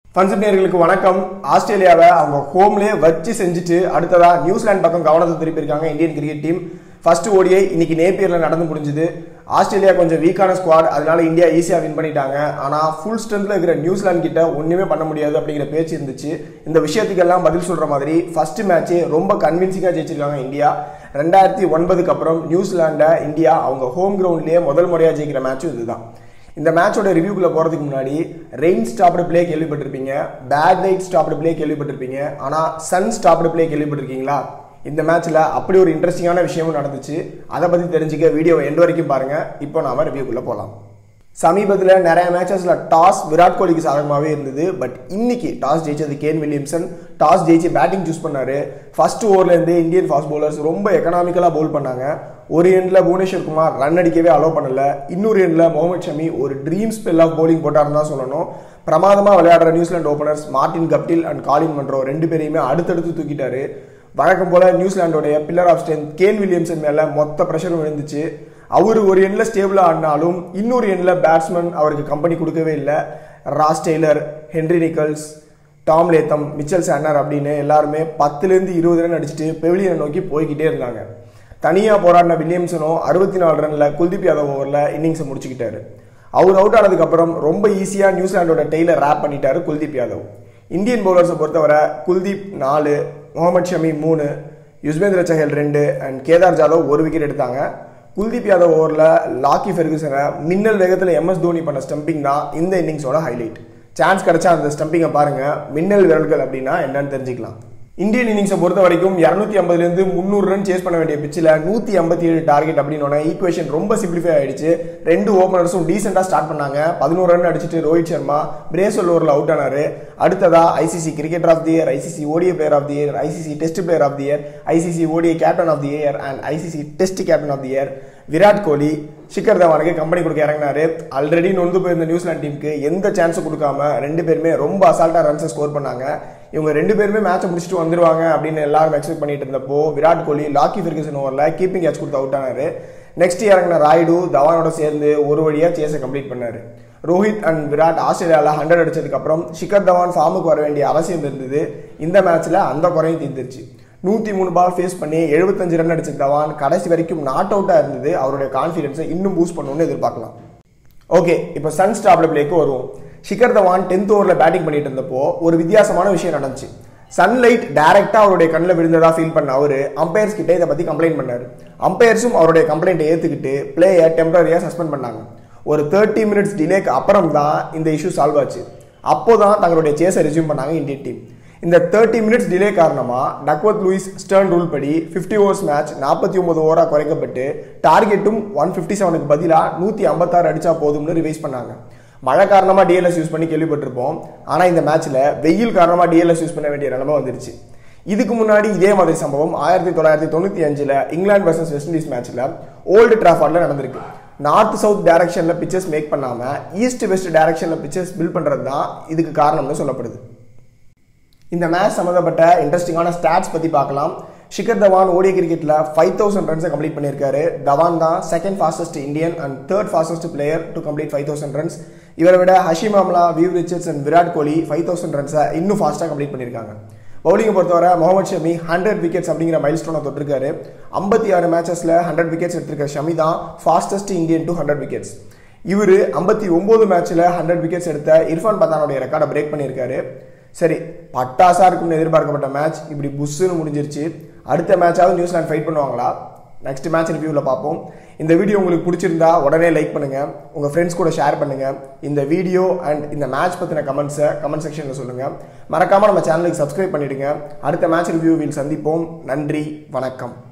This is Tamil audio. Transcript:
ஃபன்சிப் நேர்களுக்கு வணக்கம் ஆஸ்திரேலியாவை அவங்க ஹோம்லேயே வச்சு செஞ்சுட்டு அடுத்ததா நியூசிலாந்து பக்கம் கவனத்தை திருப்பியிருக்காங்க Indian cricket team first ODI இன்னைக்கு நேப்பியரில் நடந்து முடிஞ்சுது ஆஸ்திரேலியா கொஞ்சம் வீக்கான ஸ்குவாட் அதனால இந்தியா ஈஸியாக வின் பண்ணிட்டாங்க ஆனால் ஃபுல் ஸ்ட்ரென்த்தில் இருக்கிற நியூசிலாந்து கிட்ட ஒன்றுமே பண்ண முடியாது அப்படிங்கிற பேச்சு இருந்துச்சு இந்த விஷயத்துக்கெல்லாம் பதில் சொல்கிற மாதிரி ஃபர்ஸ்ட் மேட்ச்சே ரொம்ப கன்வின்சிங்காக ஜெயிச்சிருக்காங்க இந்தியா ரெண்டாயிரத்தி ஒன்பதுக்கு அப்புறம் நியூசிலாண்டை இந்தியா அவங்க ஹோம் கிரவுண்ட்லேயே முதல் முறையாக ஜெயிக்கிற மேட்சும் இதுதான் இந்த மேட்சோட ரிவ்யூக்குள்ள போறதுக்கு முன்னாடி ரெயின் ஸ்டாப்டு பிளே கேள்விப்பட்டிருப்பீங்க பேட் லைட் ஸ்டாப்டு பிளே கேள்விப்பட்டிருப்பீங்க ஆனா சன் ஸ்டாப்டு பிளே கேள்விப்பட்டிருக்கீங்களா இந்த மேட்ச்ல அப்படி ஒரு இன்ட்ரெஸ்டிங்கான விஷயமும் நடந்துச்சு அதை பத்தி தெரிஞ்சுக்க வீடியோவை எண்ட் வரைக்கும் பாருங்க இப்போ நாம ரிவ்யூக்குள்ள போலாம் சமீபத்தில் நிறைய மேட்சஸ்ல டாஸ் விராட் கோலிக்கு சாதகமாகவே இருந்தது பட் இன்னைக்கு டாஸ் ஜெயிச்சது கேன் வில்லியம்சன் டாஸ் ஜெயிச்சு பேட்டிங் சூஸ் பண்ணாரு ஃபர்ஸ்ட் ஓவர்லேருந்து இந்தியன் ஃபாஸ்ட் பவுலர்ஸ் ரொம்ப எக்கனாமிக்கலாக பவுல் பண்ணாங்க ஒரு எண்டில் புவனேஸ்வர் குமார் ரன் அடிக்கவே அலோவ் பண்ணல இன்னொரு எண்டில் முகமது ஷமி ஒரு ட்ரீம் ஸ்பெல் ஆஃப் பவுலிங் போட்டாருன்னு தான் சொல்லணும் பிரமாதமாக விளையாடுற New Zealand openers Martin Guptill and Colin Munro ரெண்டு பேரையுமே அடுத்தடுத்து தூக்கிட்டாரு வழக்கம் போல நியூசிலாண்டோடைய pillar of strength Kane Williamson மேலே மொத்த ப்ரெஷரும் விழுந்துச்சு அவர் ஒரு எண்ணில் ஸ்டேபிளாக ஆடினாலும் இன்னொரு எண்ணில் பேட்ஸ்மேன் அவருக்கு கம்பெனி கொடுக்கவே இல்லை Ross Taylor Henry Nicholls Tom Latham Mitchell Santner அப்படின்னு எல்லாருமே பத்துலேருந்து இருபது ரன் அடிச்சுட்டு பெவிலியனை நோக்கி போய்கிட்டே இருந்தாங்க தனியாக போராடின வில்லியம்சனும் அறுபத்தி நாலு ரனில் குல்தீப் யாதவ் ஓவரில் இன்னிங்ஸை முடிச்சுக்கிட்டாரு அவர் அவுட் ஆனதுக்கப்புறம் ரொம்ப ஈஸியாக நியூசிலாண்டோட டெய்லர் ரேப் பண்ணிட்டாரு குல்தீப் யாதவ் இந்தியன் பவுலர்ஸை பொறுத்தவரை குல்தீப் நாலு முகமது ஷமி மூணு யுஸ்வேந்திர சஹல் ரெண்டு அண்ட் கேதார் ஜாதவ் ஒரு விக்கெட் எடுத்தாங்க குல்தீப் யாதவ் ஓவரில் லாக்கி ஃபெர்குசனை மின்னல் வேகத்தில் எம்எஸ் தோனி பண்ண ஸ்டம்பிங் தான் இந்த இன்னிங்ஸோட ஹைலைட் சான்ஸ் கிடைச்சா அந்த ஸ்டம்பிங்கை பாருங்க மின்னல் விரல்கள் அப்படின்னா என்னன்னு தெரிஞ்சுக்கலாம் இந்தியன் இன்னிங்ஸை பொறுத்த வரைக்கும் இரநூத்தி ஐம்பதுலேருந்து முந்நூறு ரன் சேஸ் பண்ண வேண்டிய பிச்சில் நூற்றி ஐம்பத்தி ஏழு டார்கெட் அப்படின்னு ஈக்குவேஷன் ரொம்ப சிம்பிளிஃபை ஆயிடுச்சு ரெண்டு ஓப்பனர்ஸும் டீசெண்டாக ஸ்டார்ட் பண்ணாங்க பதினோரு ரன் அடிச்சுட்டு ரோஹித் சர்மா பிரேசல் ஓவரில் அவுட் ஆனாரு அடுத்ததா ICC cricketer of the year ICC ODI player of the year ICC test player of the year ICC ODI captain of the year and ICC test captain of the year Virat Kohli Shikhar தவானுக்கு கம்பெனி கொடுக்க இறங்கினாரு ஆல்ரெடி நொந்து போயிருந்த நியூசிலாந்து டீமுக்கு எந்த சான்ஸும் கொடுக்காம ரெண்டு பேருமே ரொம்ப அசால்ட்டா ரன்ஸை ஸ்கோர் பண்ணாங்க இவங்க ரெண்டு பேருமே மேட்சை முடிச்சுட்டு வந்துருவாங்க அப்படின்னு எல்லாரும் எக்ஸ்பெக்ட் பண்ணிட்டு இருந்தப்போ விராட் கோலி லாக்கி ஃபெர்கசன் ஓவரில் கீப்பிங் கேட்ச் கொடுத்து அவுட் ஆனாரு நெக்ஸ்ட் இறங்கின ராய்டு தவானோட சேர்ந்து ஒரு வழியாக சேஸை கம்ப்ளீட் பண்ணாரு ரோஹித் அண்ட் விராட் ஆஸ்திரேலியாவில் ஹண்ட்ரட் அடிச்சதுக்கு அப்புறம் ஷிகர் தவான் ஃபார்முக்கு வர வேண்டிய அவசியம் இருந்தது இந்த மேட்ச்ல அந்த குறையும் தீர்ந்துருச்சு நூற்றி மூணு பால் ஃபேஸ் பண்ணி எழுபத்தஞ்சு ரன் அடிச்ச தவான் கடைசி வரைக்கும் நாட் அவுட்டாக இருந்தது அவருடைய கான்ஃபிடன்ஸை இன்னும் பூஸ்ட் பண்ணணும்னு எதிர்பார்க்கலாம் ஓகே இப்போ சன் ஸ்டாப்ல பிளேக்கு வருவோம் ஷிகர் தவான் டென்த் ஓவரில் பேட்டிங் பண்ணிட்டு இருந்தப்போ ஒரு வித்தியாசமான விஷயம் நடந்துச்சு சன்லைட் டைரக்டா அவருடைய கண்ணில் விழுந்ததா ஃபீல் பண்ண அவரு அம்பையர்ஸ் கிட்ட இதை பத்தி கம்ப்ளைண்ட் பண்ணாரு அம்பையர்ஸும் அவருடைய கம்ப்ளைண்ட்டை ஏத்துக்கிட்டு பிளேயை டெம்பரரியா சஸ்பெண்ட் பண்ணாங்க ஒரு தேர்ட்டி மினிட்ஸ் டிலேக்கு அப்புறம் தான் இந்த இஷ்யூ சால்வ் ஆச்சு அப்போதான் தங்களுடைய சேஸை ரெசியூம் பண்ணாங்க இந்தியன் டீம் இந்த தேர்ட்டி மினிட்ஸ் டிலே காரணமா டக்வத் லூயிஸ் ஸ்டர்ன் ரூல் படி ஃபிஃப்டி ஓவர்ஸ் மேட்ச் நாற்பத்தி ஒன்பது ஓவரா குறைக்கப்பட்டு டார்கெட்டும் ஒன் ஃபிஃப்டி செவனுக்கு பதிலாக நூற்றி ஐம்பத்தாறு அடிச்சா போதும்னு ரிவைஸ் பண்ணாங்க மழை காரணமாக டிஎல்எஸ் யூஸ் பண்ணி கேள்விப்பட்டிருப்போம் ஆனால் இந்த மேட்ச்சில் வெயில் காரணமாக டிஎல்எஸ் யூஸ் பண்ண வேண்டிய நிலைமை வந்துருச்சு இதுக்கு முன்னாடி இதே மாதிரி சம்பவம் ஆயிரத்தி தொள்ளாயிரத்தி தொண்ணூற்றி அஞ்சில் இங்கிலாந்து வர்சஸ் வெஸ்ட் இண்டீஸ் மேட்ச்சில் ஓல்டு டிராஃபார்டில் நடந்திருக்கு நார்த் சவுத் டைரக்ஷனில் பிச்சர்ஸ் மேக் பண்ணாமல் ஈஸ்ட் வெஸ்ட் டைரக்ஷனில் பிச்சர்ஸ் பில்ட் பண்ணுறது தான் இதுக்கு காரணம்னு சொல்லப்படுது இந்த மேட்ச் சம்மந்தப்பட்ட இன்ட்ரெஸ்டிங்கான ஸ்டாட்ஸ் பற்றி பார்க்கலாம் ஷிகர் தவான் ஓடிய கிரிக்கெட்டில் ஃபைவ் தௌசண்ட் ரன்ஸை கம்ப்ளீட் பண்ணியிருக்காரு தவான் தான் second fastest Indian and third fastest player to complete five thousand runs இவரை விட Hashim Amla Viv Richards and Virat Kohli five thousand ரன்ஸை இன்னும் ஃபாஸ்ட்டாக கம்ப்ளீட் பண்ணியிருக்காங்க பவுலிங்கை பொறுத்தவரை முகமது ஷமி ஹண்ட்ரட் விக்கெட்ஸ் அப்படிங்கிற மைல் ஸ்டோனை தொட்டிருக்காரு ஐம்பத்தி ஆறு மேட்சஸில் ஹண்ட்ரட் விக்கெட்ஸ் எடுத்திருக்க ஷமி தான் fastest Indian to hundred wickets இவர் ஐம்பத்தி ஒம்பது மேட்ச்சில் ஹண்ட்ரட் விக்கெட்ஸ் எடுத்த இர்ஃபான் பத்தானுடைய ரெக்கார்டை பிரேக் பண்ணியிருக்காரு சரி பட்டாசா இருக்கும்னு எதிர்பார்க்கப்பட்ட மேட்ச் இப்படி புஷ்ஷுன்னு முடிஞ்சிருச்சு அடுத்த மேட்சாவது நியூசிலாந்து ஃபைட் பண்ணுவாங்களா நெக்ஸ்ட் மேட்ச் ரிவ்யூவில் பார்ப்போம் இந்த வீடியோ உங்களுக்கு பிடிச்சிருந்தா உடனே லைக் பண்ணுங்க உங்க ஃப்ரெண்ட்ஸ் கூட ஷேர் பண்ணுங்க இந்த வீடியோ அண்ட் இந்த மேட்ச் பற்றின கமெண்ட்ஸை கமெண்ட் செக்ஷனில் சொல்லுங்க மறக்காம நம்ம சேனலுக்கு சப்ஸ்கிரைப் பண்ணிடுங்க அடுத்த மேட்ச் ரிவ்யூவில் சந்திப்போம் நன்றி வணக்கம்